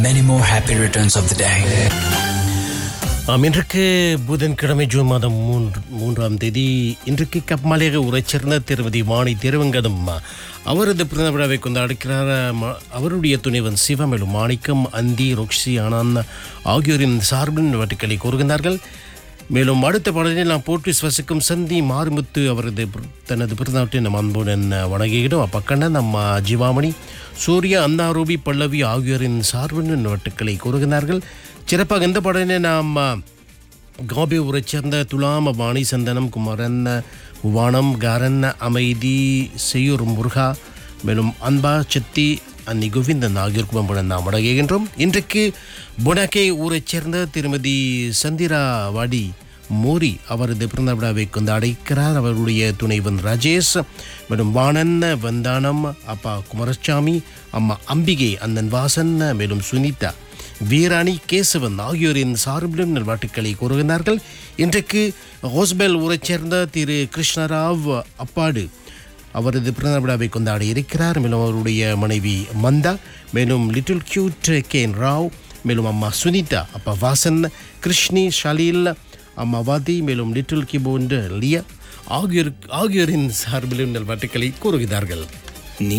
Many more happy returns of the day. ஆம் இன்றைக்கு புதன்கிழமை ஜூன் மாதம் மூன்று மூன்றாம் தேதி இன்றைக்கு கப்மலையக உரைச் சேர்ந்த திருமதி வாணி திருவங்கதம் அவரது பிறந்த விழாவை கொண்டாடுக்கிறார் ம- அவருடைய துணைவன் சிவமேலும் மாணிக்கம் அந்தி ரொக்ஷி ஆனான் ஆகியோரின் சார்பின் வட்டுக்களை கூறுகின்றார்கள் மேலும் அடுத்த பாடலில் நாம் போற்றி சுவசிக்கும் சந்தி மாரிமுத்து அவரது பிற- தனது பிறந்தநாட்டை நம் அன்புடன் வணங்குகிறோம் அப்பக்கண்ண நம்ம ஜீவாமணி சூர்யா அன்னாரூபி பல்லவி ஆகியோரின் சார்பின் வட்டுக்களை கூறுகிறார்கள் சிறப்பாக இந்த பாடலினை நாம் காபி ஊரைச் சேர்ந்த துலாம வாணி சந்தனம் குமரன் வானம் காரன் அமைதி செய்யூர் முருகா மேலும் அன்பா சத்தி அன்னி கோவிந்தன் ஆகியோர் குடும்பமுடன் நாம் வழங்குகின்றோம் இன்றைக்கு புனகே ஊரைச் சேர்ந்த திருமதி சந்திரா வாடி மோரி அவரது பிறந்த விழாவை கொண்டாடிக்கிறார் அவருடைய துணைவன் ராஜேஷ் மேலும் வாணன் வந்தானம் அப்பா குமாரசாமி அம்மா அம்பிகை அண்ணன் வாசன் மேலும் சுனிதா வீராணி கேசவன் ஆகியோரின் சார்பிலும் நல்வாழ்த்துக்களை கூறுகிறார்கள் இன்றைக்கு ஹோஸ்பெல் ஊரைச் சேர்ந்த திரு கிருஷ்ணராவ் அப்பாடு அவரது பிறந்த விழாவை கொண்டாடி இருக்கிறார் மேலும் அவருடைய மனைவி மந்தா மேலும் லிட்டில் கியூட் கேன் ராவ் மேலும் அம்மா சுனிதா அப்பா வாசன் கிருஷ்ணி ஷலீல் அம்மா வாதி மேலும் லிட்டில் கிபோண்ட் லியா ஆகியோர் ஆகியோரின் சார்பிலும் நல்வாழ்த்துக்களை கூறுகிறார்கள்